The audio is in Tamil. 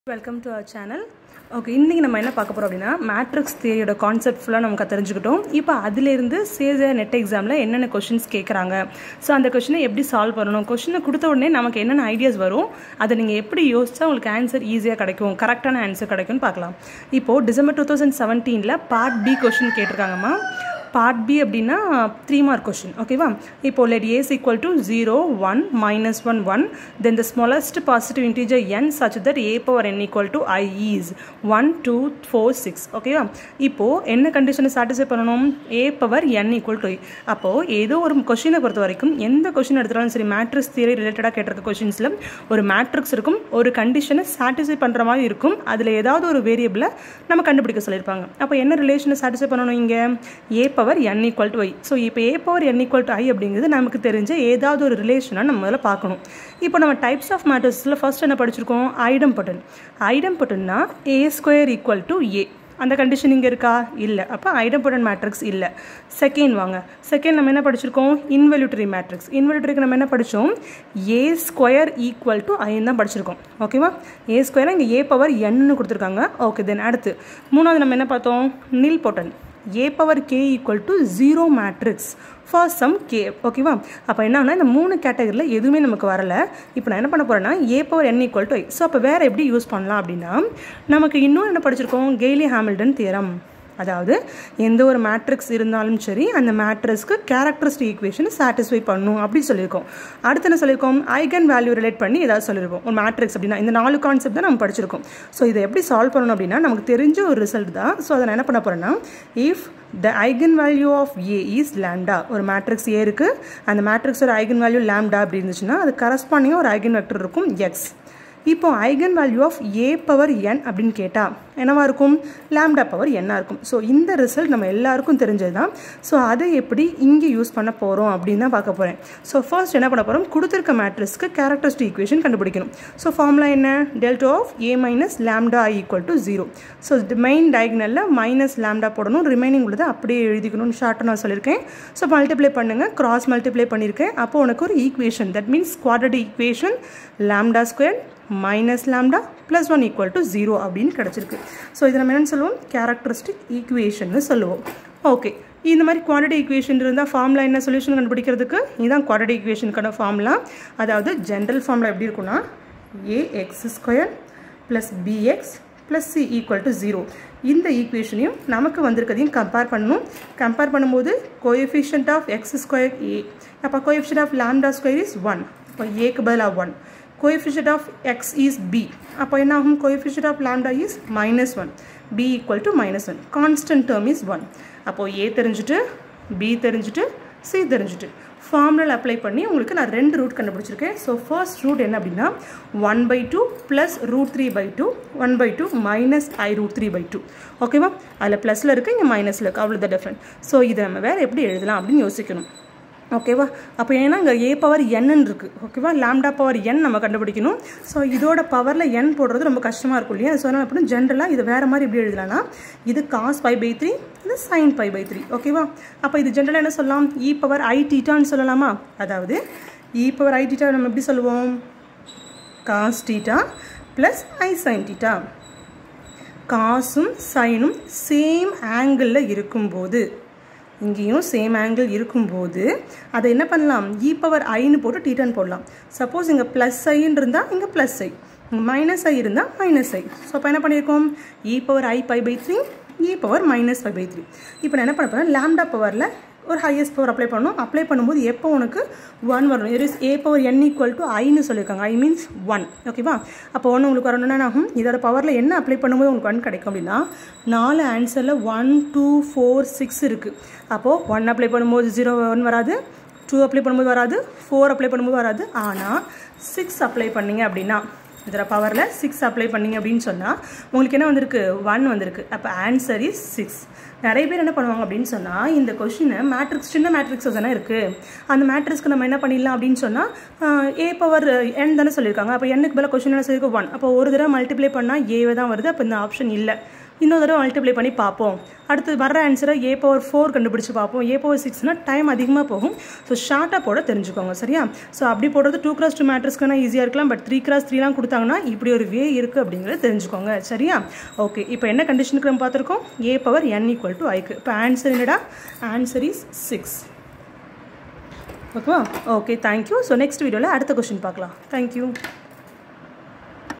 welcome to our channel okay இன்றைக்கி நம்ம என்ன பார்க்க போகிறோம் அப்படின்னா மேட்ரிக்ஸ் தியரியோட கான்செப்ட் ஃபுல்லாக நமக்கு தெரிஞ்சுக்கிட்டோம் இப்போ அதிலேருந்து சேஜ நெட் எக்ஸாமில் என்னென்ன கொஷின்ஸ் கேட்குறாங்க ஸோ அந்த கொஷினை எப்படி சால்வ் பண்ணணும் கொஷினை கொடுத்த உடனே நமக்கு என்னென்ன ஐடியாஸ் வரும் அதை நீங்கள் எப்படி யோசிச்சா உங்களுக்கு ஆன்சர் ஈஸியாக கிடைக்கும் கரெக்டான ஆன்சர் கிடைக்கும்னு பார்க்கலாம் இப்போது டிசம்பர் டூ தௌசண்ட் செவன்டீனில் பார்ட் பி கொஷின் கேட்டிருக்காங்கம்மா பார்ட் பி அப்படின்னா த்ரீ மார்க் கொஷின் ஓகேவா இப்போ let A's equal to zero one minus one one then the smallest positive integer n such that A power n equal to I is one two four six ஓகேவா இப்போது என்ன கண்டிஷனை சாட்டிஸ்ஃபை பண்ணணும் A power n equal to அப்போது ஏதோ ஒரு கொஷினை பொறுத்த வரைக்கும் எந்த கொஷின் எடுத்தாலும் சரி மேட்ரிக்ஸ் தியரி ரிலேட்டடாக கேட்டிருக்க கொஷின்ஸில் ஒரு மேட்ரிக்ஸ் இருக்கும் ஒரு கண்டிஷனை சாட்டிஸ்ஃபை பண்ணுற மாதிரி இருக்கும் அதில் ஏதாவது ஒரு வேரியபிளை நம்ம கண்டுபிடிக்க சொல்லியிருப்பாங்க அப்போ என்ன ரிலேஷனை சாட்டிஸ்ஃபை பண்ணணும் இங்கே A power n equal to I so இப்போ A power n equal to I அப்படிங்கிறது நமக்கு தெரிஞ்ச ஏதாவது ஒரு ரிலேஷனாக நம்ம முதல்ல பார்க்கணும் இப்போ நம்ம டைப்ஸ் ஆஃப் மேட்டர்ஸில் ஃபர்ஸ்ட் என்ன படிச்சிருக்கோம் ஐடம் பட்டன் ஐடம் பட்டன்னா A square equal to A அந்த கண்டிஷன் இங்கே இருக்கா இல்லை அப்போ ஐடம்பொடன் மேட்ரிக்ஸ் இல்லை செகண்ட் வாங்க செகண்ட் நம்ம என்ன படிச்சிருக்கோம் இன்வெல்யூட்டரி மேட்ரிக்ஸ் இன்வெல்யூட்டரிக்கு நம்ம என்ன படித்தோம் ஏ ஸ்கொயர் ஈக்குவல் டு ஐன்னு தான் படிச்சிருக்கோம் ஓகேவா ஏ ஸ்கொயர் இங்கே ஏ பவர் என்னு கொடுத்துருக்காங்க ஓகே தென் அடுத்து மூணாவது நம்ம என்ன பார்த்தோம் nilpotent A power k equal to zero matrix for some k ஓகேவா அப்போ என்னன்னா இந்த மூணு கேட்டகரியில் எதுவுமே நமக்கு வரல இப்போ நான் என்ன பண்ண போகிறேன்னா A power n equal to I so அப்போ வேறு எப்படி யூஸ் பண்ணலாம் அப்படின்னா நமக்கு இன்னும் என்ன படிச்சிருக்கோம் கெய்லி ஹாமில்டன் தியரம் அதாவது எந்த ஒரு மேட்ரிக்ஸ் இருந்தாலும் சரி அந்த மேட்ரிக்ஸ்க்கு கேரக்டரிஸ்டிக் ஈக்குவேஷனை சாட்டிஸ்ஃபை பண்ணும் அப்படி சொல்லியிருக்கோம் அடுத்து என்ன சொல்லியிருக்கோம் ஐகன் வேல்யூ ரிலேட் பண்ணி ஏதாவது சொல்லியிருக்கோம் ஒரு மேட்ரிக்ஸ் அப்படின்னா இந்த நாலு கான்செப்ட் தான் நம்ம படிச்சிருக்கோம் ஸோ இதை எப்படி சால்வ் பண்ணணும் அப்படின்னா நமக்கு தெரிஞ்ச ஒரு ரிசல்ட் தான் ஸோ அதை நான் என்ன பண்ண போகிறேன்னா if the eigen value of A is lambda ஒரு மேட்ரிக்ஸ் ஏ இருக்குது அந்த மேட்ரிக்ஸோட ஐகன் வேல்யூ லேம்டா அப்படி இருந்துச்சுன்னா அது கரஸ்பாண்டிங்காக ஒரு ஐகன் வெக்டர் இருக்கும் எக்ஸ் இப்போ eigen value of A power n அப்படின்னு கேட்டால் என்னவா இருக்கும் லேம்டா பவர் என்னாக இருக்கும் ஸோ இந்த ரிசல்ட் நம்ம எல்லாருக்கும் தெரிஞ்சது தான் ஸோ அதை எப்படி இங்கே யூஸ் பண்ண போகிறோம் அப்படின்னு தான் பார்க்க போகிறேன் ஸோ ஃபர்ஸ்ட் என்ன பண்ண போகிறோம் கொடுத்துருக்க மேட்ரிக்ஸ்க்கு கேரக்டரிஸ்டிக் ஈக்குவேஷன் கண்டுபிடிக்கணும் ஸோ ஃபார்முலா என்ன delta of A minus lambda I equal to zero so main டயக்னலில் மைனஸ் லேம்டா போடணும் ரிமைனிங் உள்ளதை அப்படியே எழுதிக்கணும்னு ஷார்ட்டாக நான் சொல்லியிருக்கேன் ஸோ மல்டிப்ளை பண்ணுங்கள் கிராஸ் மல்டிப்ளை பண்ணியிருக்கேன் அப்போ உனக்கு ஒரு equation that means quadratic equation lambda square minus lambda plus one equal to zero அப்படின்னு கிடச்சிருக்கு ஸோ இதை நம்ம என்னென்னு சொல்லுவோம் கேரக்டரிஸ்டிக் ஈக்குவேஷன் சொல்லுவோம் ஓகே இந்த மாதிரி குவாடிட்டி ஈக்குவேஷன் இருந்தால் ஃபார்முலா என்ன சொல்யூஷன் கண்டுபிடிக்கிறதுக்கு இதுதான் குவாடிட்டி ஈக்குவேஷனுக்கான ஃபார்முலா அதாவது ஜென்ரல் ஃபார்முலா எப்படி இருக்குன்னா A X square plus B X plus C equal to zero இந்த ஈக்குவேஷனையும் நமக்கு வந்திருக்கதையும் கம்பேர் பண்ணணும் கம்பேர் பண்ணும்போது coefficient of X square A அப்போ coefficient of lambda square is one இப்போ ஏக்கு பதிலாக one coefficient of x is b அப்போ என்ன ஆகும் coefficient of lambda is minus 1 b equal to minus 1 constant term is 1 அப்போ a தெரிஞ்சுட்டு b தெரிஞ்சுட்டு c தெரிஞ்சுட்டு ஃபார்முலா அப்ளை பண்ணி உங்களுக்கு நான் ரெண்டு ரூட் கண்டுபிடிச்சிருக்கேன் ஸோ ஃபர்ஸ்ட் ரூட் என்ன அப்படின்னா one by two plus root three by two one by two minus I root three by two ஓகேவா அதில் ப்ளஸில் இருக்குது இங்கே மைனஸில் இருக்குது அவ்வளோதான் டிஃப்ரெண்ட் ஸோ இதை நம்ம வேறு எப்படி எழுதலாம் அப்படின்னு யோசிக்கணும் ஓகேவா அப்போ ஏன்னா இங்கே ஏ பவர் என்னு இருக்குது ஓகேவா லேம்டா பவர் என் நம்ம கண்டுபிடிக்கணும் ஸோ இதோட பவரில் என் போடுறது ரொம்ப கஷ்டமாக இருக்கும் இல்லையா ஸோ அதனால் அப்படின்னு ஜென்ரலாக இது வேறு மாதிரி எப்படி எழுதலாம்னா இது காஸ் பை பை த்ரீ இது சைன் பை பை த்ரீ ஓகேவா அப்போ இது ஜென்ரலாக என்ன சொல்லலாம் இ பவர் ஐ டீட்டான்னு சொல்லலாமா அதாவது இ பவர் ஐ டீட்டா நம்ம எப்படி சொல்லுவோம் cos theta plus I sine theta காசும் சைனும் சேம் ஆங்கிளில் இருக்கும்போது இங்கேயும் சேம் ஆங்கிள் இருக்கும்போது அதை என்ன பண்ணலாம் இ பவர் ஐன்னு போட்டு டீட்டான்னு போடலாம் சப்போஸ் இங்கே ப்ளஸ் ஐன்னு இருந்தால் இங்கே ப்ளஸ் ஐ மைனஸ் ஐ இருந்தால் மைனஸ் ஐ ஸோ அப்போ என்ன பண்ணியிருக்கோம் E power I pi by three E power minus five by three இப்போ நான் என்ன பண்ண போகிறேன் லேம்டா பவரில் ஒரு ஹையஸ்ட் பவர் அப்ளை பண்ணணும் அப்ளை பண்ணும்போது எப்போ உனக்கு ஒன் வரணும் it is A power n equal to ஐன்னு சொல்லியிருக்காங்க ஐ மீன்ஸ் ஒன் ஓகேவா அப்போ ஒன்று உங்களுக்கு வரணும்னா ஆகும் இதோட பவரில் என்ன அப்ளை பண்ணும்போது உங்களுக்கு ஒன் கிடைக்கும் அப்படின்னா நாலு ஆன்சரில் ஒன் டூ ஃபோர் சிக்ஸ் இருக்குது அப்போது ஒன் அப்ளை பண்ணும்போது ஜீரோ ஒன் வராது டூ அப்ளை பண்ணும்போது வராது ஃபோர் அப்ளை பண்ணும்போது வராது ஆனால் சிக்ஸ் அப்ளை பண்ணிங்க அப்படின்னா இதில் பவரில் சிக்ஸ் அப்ளை பண்ணிங்க அப்படின்னு சொன்னால் உங்களுக்கு என்ன வந்திருக்கு ஒன் வந்திருக்கு அப்போ ஆன்சர் இஸ் சிக்ஸ் நிறைய பேர் என்ன பண்ணுவாங்க அப்படின்னு சொன்னால் இந்த கொஷினை மேட்ரிக்ஸ் சின்ன மேட்ரிக்ஸ் தானே இருக்குது அந்த மேட்ரிக்ஸ்க்கு நம்ம என்ன பண்ணிடலாம் அப்படின்னு சொன்னால் ஏ பவர் என் தானே சொல்லியிருக்காங்க அப்போ என்னுக்கு பதிலாக கொஷின் என்ன சொல்லியிருக்கோம் ஒன் அப்போ ஒரு தடவை மல்டிப்ளை பண்ணால் ஏவே தான் வருது அப்போ இந்த ஆப்ஷன் இல்லை இன்னொரு தடவை மல்டிப்ளை பண்ணி பார்ப்போம் அடுத்து வர்ற ஆன்சரை ஏ பவர் ஃபோர் கண்டுபிடிச்சு பார்ப்போம் ஏ பவர் சிக்ஸ்னால் டைம் அதிகமாக போகும் ஸோ ஷார்ட்டாக போட தெரிஞ்சுக்கோங்க சரியா ஸோ அப்படி போடுறது டூ கிராஸ் டூ மேட்ரிஸ்க்குனா ஈஸியாக இருக்கலாம் பட் த்ரீ கிராஸ் த்ரீலாம் கொடுத்தாங்கன்னா இப்படி ஒரு வே இருக்குது அப்படிங்கிறத தெரிஞ்சுக்கோங்க சரியா ஓகே இப்போ என்ன கண்டிஷனுக்கு நம்ம பார்த்துருக்கோம் A power n equal to ஐக்கு இப்போ ஆன்சர் என்னடா ஆன்சர் இஸ் சிக்ஸ் ஓகேவா ஓகே தேங்க்யூ ஸோ நெக்ஸ்ட் வீடியோவில் அடுத்த கொஸ்டின் பார்க்கலாம் தேங்க்யூ